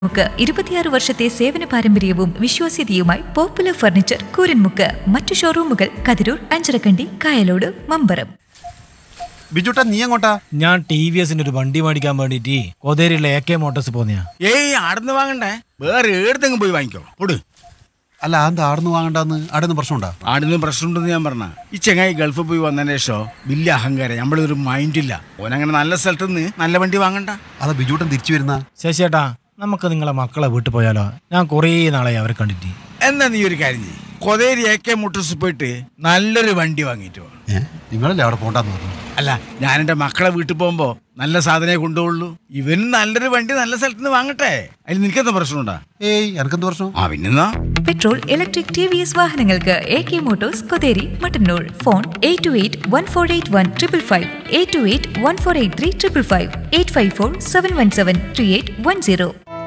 മുക്ക് ഇരുപത്തിയാറ് വർഷത്തെ സേവന പാരമ്പര്യവും വിശ്വാസ്യതയുമായി പോപ്പുലർ ഫർണിച്ചർ കൂരൻമുക്ക് മറ്റു ഷോറൂമുകൾ കതിരൂർ അഞ്ചരക്കണ്ടി കായലോട് മമ്പറം ബിജുട്ടാ നീ എങ്ങോട്ടാ ഞാൻ ടി വി എസിന്റെ ഒരു വണ്ടി മേടിക്കാൻ വേണ്ടിട്ട് കൊതേരിയുള്ള എ കെ മോട്ടോഴ്സ് പോന്നെയാ ഏയ് ആടുന്ന് വാങ്ങണ്ടേ വേറെ ഏടത്തെങ്കിലും പോയി വാങ്ങിക്കോ ഓട് അല്ല എന്താ ആടുന്ന് വാങ്ങണ്ടെന്ന് ആടുന്ന് പ്രശ്നമുണ്ടാ ആടുന്ന് പ്രശ്നമുണ്ടെന്ന് ഞാൻ പറഞ്ഞ ഈ ചെങ്ങായി ഗൾഫിൽ പോയി വന്നതിന് ശേഷം വലിയ അഹങ്കാരം നമ്മളൊരു മൈൻഡില്ല ഓനങ്ങനെ നല്ല സ്ഥലത്ത് നിന്ന് നല്ല വണ്ടി വാങ്ങണ്ട അതാ ബിജുട്ടൻ തിരിച്ചു വരുന്ന ശശിയേട്ടാ നമുക്ക് നിങ്ങളെ മക്കളെ വീട്ടിൽ പോയാലോ ഞാൻ കുറേ നാളായി അവരെ കണ്ടിട്ട് എന്നാ നീ ഒരു കാര്യം ചെയ്യ് കൊതേരി എ കെ മോട്ടോഴ്സ് പോയിട്ട് നല്ലൊരു വണ്ടി വാങ്ങിയിട്ട് വാ. ഏ നിങ്ങളല്ലേ അവിടെ പോണ്ടെന്ന് പറഞ്ഞു അല്ല ഞാൻ എൻ്റെ മക്കളെ വീട്ടിൽ പോകുമ്പോ നല്ല സാധനമേ കൊണ്ടുപോകുള്ളൂ ഇവനും നല്ലൊരു വണ്ടി നല്ല സ്ഥലത്ത് നിന്ന് വാങ്ങട്ടെ അതിൽ നിനക്കെന്താ പ്രശ്നമുണ്ടാ ഏയ് എനക്കെന്ത് പ്രശ്നം ആ പിന്നെന്നാ petrol electric T V S വാഹനങ്ങൾക്ക് A K motors Kotheri Mattannur phone eight two eight one four eight one triple five eight two eight one four eight three triple five eight five four seven one seven three eight one zero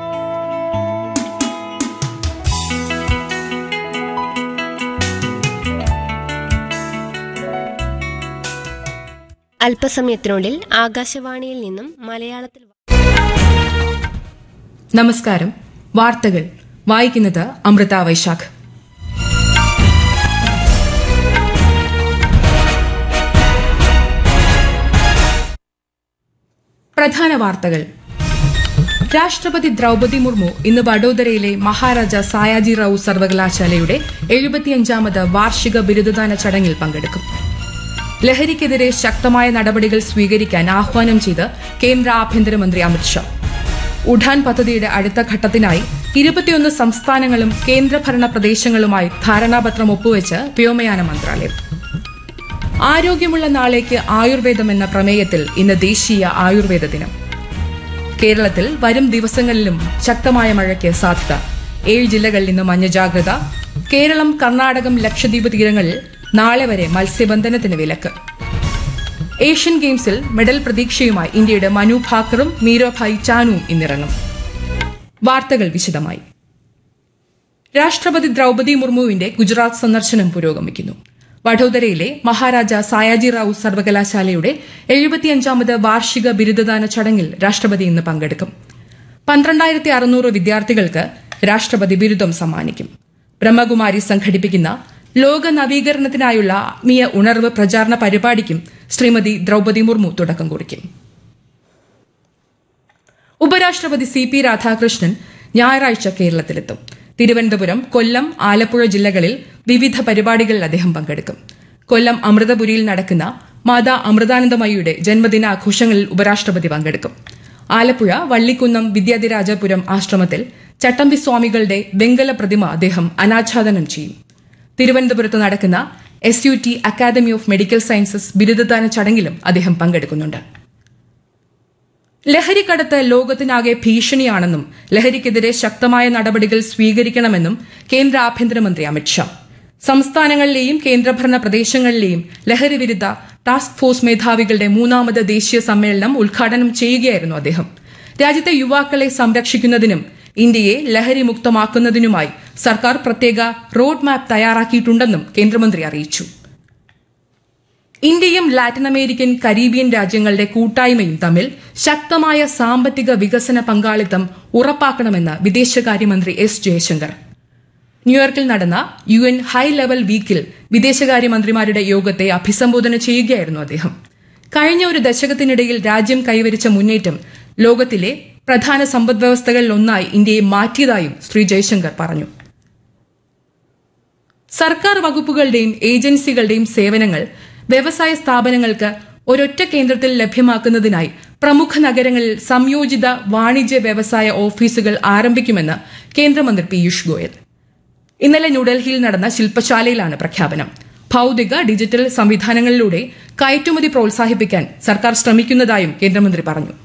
അല്പസമയത്തിനുള്ളിൽ ആകാശവാണിയിൽ നിന്നും മലയാളത്തിൽ നമസ്കാരം വാർത്തകൾ വായിക്കുന്നത് അമൃത വൈശാഖ് പ്രധാന വാർത്തകൾ രാഷ്ട്രപതി ദ്രൗപതി മുർമു ഇന്ന് വഡോദരയിലെ മഹാരാജ സായാജി റാവു സർവകലാശാലയുടെ എഴുപത്തിയഞ്ചാമത് വാർഷിക ബിരുദദാന ചടങ്ങിൽ പങ്കെടുക്കും ലഹരിക്കെതിരെ ശക്തമായ നടപടികൾ സ്വീകരിക്കാൻ ആഹ്വാനം ചെയ്ത് കേന്ദ്ര ആഭ്യന്തരമന്ത്രി അമിത്ഷാ ഉഡാൻ പദ്ധതിയുടെ അടുത്ത ഘട്ടത്തിനായി ഇരുപത്തിയൊന്ന് സംസ്ഥാനങ്ങളും കേന്ദ്രഭരണ പ്രദേശങ്ങളുമായി ധാരണാപത്രം ഒപ്പുവെച്ച് വ്യോമയാന മന്ത്രാലയം ആരോഗ്യമുള്ള നാളേക്ക് ആയുർവേദം എന്ന പ്രമേയത്തിൽ ഇന്ന് ദേശീയ ആയുർവേദ ദിനം കേരളത്തിൽ വരും ദിവസങ്ങളിലും ശക്തമായ മഴയ്ക്ക് സാധ്യത ഏഴ് ജില്ലകളിൽ ഇന്ന് മഞ്ഞ ജാഗ്രത കേരളം കർണാടകം ലക്ഷദ്വീപ് തീരങ്ങളിൽ നാളെ വരെ മത്സ്യബന്ധനത്തിന് വിലക്ക് ഏഷ്യൻ ഗെയിംസിൽ മെഡൽ പ്രതീക്ഷയുമായി ഇന്ത്യയുടെ മനു ഭാക്കറും മീരോഭായ് ചാനുവും ഇന്നിറങ്ങും വാർത്തകൾ വിശദമായി രാഷ്ട്രപതി ദ്രൗപതി മുർമുവിന്റെ ഗുജറാത്ത് സന്ദർശനം പുരോഗമിക്കുന്നു വഡോദരയിലെ മഹാരാജ സായാജി റാവു സർവകലാശാലയുടെ എഴുപത്തിയഞ്ചാമത് വാർഷിക ബിരുദദാന ചടങ്ങിൽ രാഷ്ട്രപതി ഇന്ന് പങ്കെടുക്കും പന്ത്രണ്ടായിരത്തി അറുന്നൂറ് വിദ്യാർത്ഥികൾക്ക് രാഷ്ട്രപതി ബിരുദം സമ്മാനിക്കും ബ്രഹ്മകുമാരി സംഘടിപ്പിക്കുന്ന ലോക നവീകരണത്തിനായുള്ള ആത്മീയ ഉണർവ് പ്രചാരണ പരിപാടിക്കും ശ്രീമതി ദ്രൗപതി മുർമു തുടക്കം കുറിക്കും ഉപരാഷ്ട്രപതി സി പി രാധാകൃഷ്ണൻ ഞായറാഴ്ച കേരളത്തിലെത്തും തിരുവനന്തപുരം കൊല്ലം ആലപ്പുഴ ജില്ലകളിൽ വിവിധ പരിപാടികളിൽ അദ്ദേഹം പങ്കെടുക്കും കൊല്ലം അമൃതപുരിയിൽ നടക്കുന്ന മാതാ അമൃതാനന്ദമയിയുടെ ജന്മദിനാഘോഷങ്ങളിൽ ഉപരാഷ്ട്രപതി പങ്കെടുക്കും ആലപ്പുഴ വള്ളിക്കുന്നം വിദ്യാധിരാജപുരം ആശ്രമത്തിൽ ചട്ടമ്പി സ്വാമികളുടെ വെങ്കല പ്രതിമ അദ്ദേഹം അനാച്ഛാദനം ചെയ്യും തിരുവനന്തപുരത്ത് നടക്കുന്ന S U T academy of medical sciences ബിരുദദാന ചടങ്ങിലും അദ്ദേഹം പങ്കെടുക്കുന്നുണ്ട് ലഹരിക്കടത്ത് ലോകത്തിനാകെ ഭീഷണിയാണെന്നും ലഹരിക്കെതിരെ ശക്തമായ നടപടികൾ സ്വീകരിക്കണമെന്നും കേന്ദ്ര ആഭ്യന്തരമന്ത്രി അമിത്ഷാ സംസ്ഥാനങ്ങളിലെയും കേന്ദ്രഭരണ പ്രദേശങ്ങളിലെയും ലഹരി വിരുദ്ധ ടാസ്ക് ഫോഴ്സ് മേധാവികളുടെ മൂന്നാമത് ദേശീയ സമ്മേളനം ഉദ്ഘാടനം ചെയ്യുകയായിരുന്നു അദ്ദേഹം രാജ്യത്തെ യുവാക്കളെ സംരക്ഷിക്കുന്നതിനും ഇന്ത്യയെ ലഹരി മുക്തമാക്കുന്നതിനുമായി സർക്കാർ പ്രത്യേക റോഡ് മാപ്പ് തയ്യാറാക്കിയിട്ടുണ്ടെന്നും കേന്ദ്രമന്ത്രി അറിയിച്ചു ഇന്ത്യയും ലാറ്റിൻ അമേരിക്കൻ കരീബിയൻ രാജ്യങ്ങളുടെ കൂട്ടായ്മയും തമ്മിൽ ശക്തമായ സാമ്പത്തിക വികസന പങ്കാളിത്തം ഉറപ്പാക്കണമെന്ന് വിദേശകാര്യമന്ത്രി എസ് ജയശങ്കർ ന്യൂയോർക്കിൽ നടന്ന യു എൻ ഹൈ ലെവൽ വീക്കിൽ വിദേശകാര്യമന്ത്രിമാരുടെ യോഗത്തെ അഭിസംബോധന ചെയ്യുകയായിരുന്നു അദ്ദേഹം കഴിഞ്ഞ ഒരു ദശകത്തിനിടയിൽ രാജ്യം കൈവരിച്ച മുന്നേറ്റം ലോകത്തിലെ പ്രധാന സമ്പദ്വ്യവസ്ഥകളിൽ ഒന്നായി ഇന്ത്യയെ മാറ്റിയതായും ശ്രീ ജയശങ്കർ പറഞ്ഞു സർക്കാർ വകുപ്പുകളുടെയും ഏജൻസികളുടെയും സേവനങ്ങൾ വ്യവസായ സ്ഥാപനങ്ങൾക്ക് ഒരൊറ്റ കേന്ദ്രത്തിൽ ലഭ്യമാക്കുന്നതിനായി പ്രമുഖ നഗരങ്ങളിൽ സംയോജിത വാണിജ്യ വ്യവസായ ഓഫീസുകൾ ആരംഭിക്കുമെന്ന് കേന്ദ്രമന്ത്രി പീയൂഷ് ഗോയൽ ഇന്നലെ ന്യൂഡൽഹിയിൽ നടന്ന ശില്പശാലയിലാണ് പ്രഖ്യാപനം ഭൌതിക ഡിജിറ്റൽ സംവിധാനങ്ങളിലൂടെ കയറ്റുമതി പ്രോത്സാഹിപ്പിക്കാൻ സർക്കാർ ശ്രമിക്കുന്നതായും കേന്ദ്രമന്ത്രി പറഞ്ഞു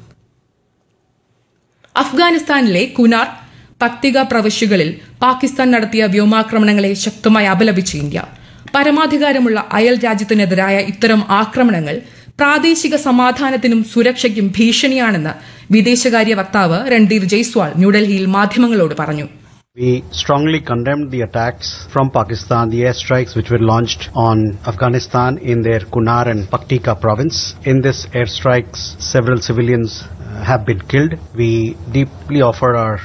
അഫ്ഗാനിസ്ഥാനിലെ കുനാർ പക്തിക പ്രവിശ്യകളിൽ പാകിസ്ഥാൻ നടത്തിയ വ്യോമാക്രമണങ്ങളെ ശക്തമായി അപലപിച്ച് ഇന്ത്യ പരമാധികാരമുള്ള അയൽ രാജ്യത്തിനെതിരായ ഇത്തരം ആക്രമണങ്ങൾ പ്രാദേശിക സമാധാനത്തിനും സുരക്ഷയ്ക്കും ഭീഷണിയാണെന്ന് വിദേശകാര്യ വക്താവ് രൺദീർ ജയ്സ്വാൾ ന്യൂഡൽഹിയിൽ മാധ്യമങ്ങളോട് പറഞ്ഞു We strongly condemned the attacks from Pakistan, the airstrikes which were launched on Afghanistan in their Kunar and Paktika province. In this airstrikes, several civilians uh, have been killed. We deeply offer our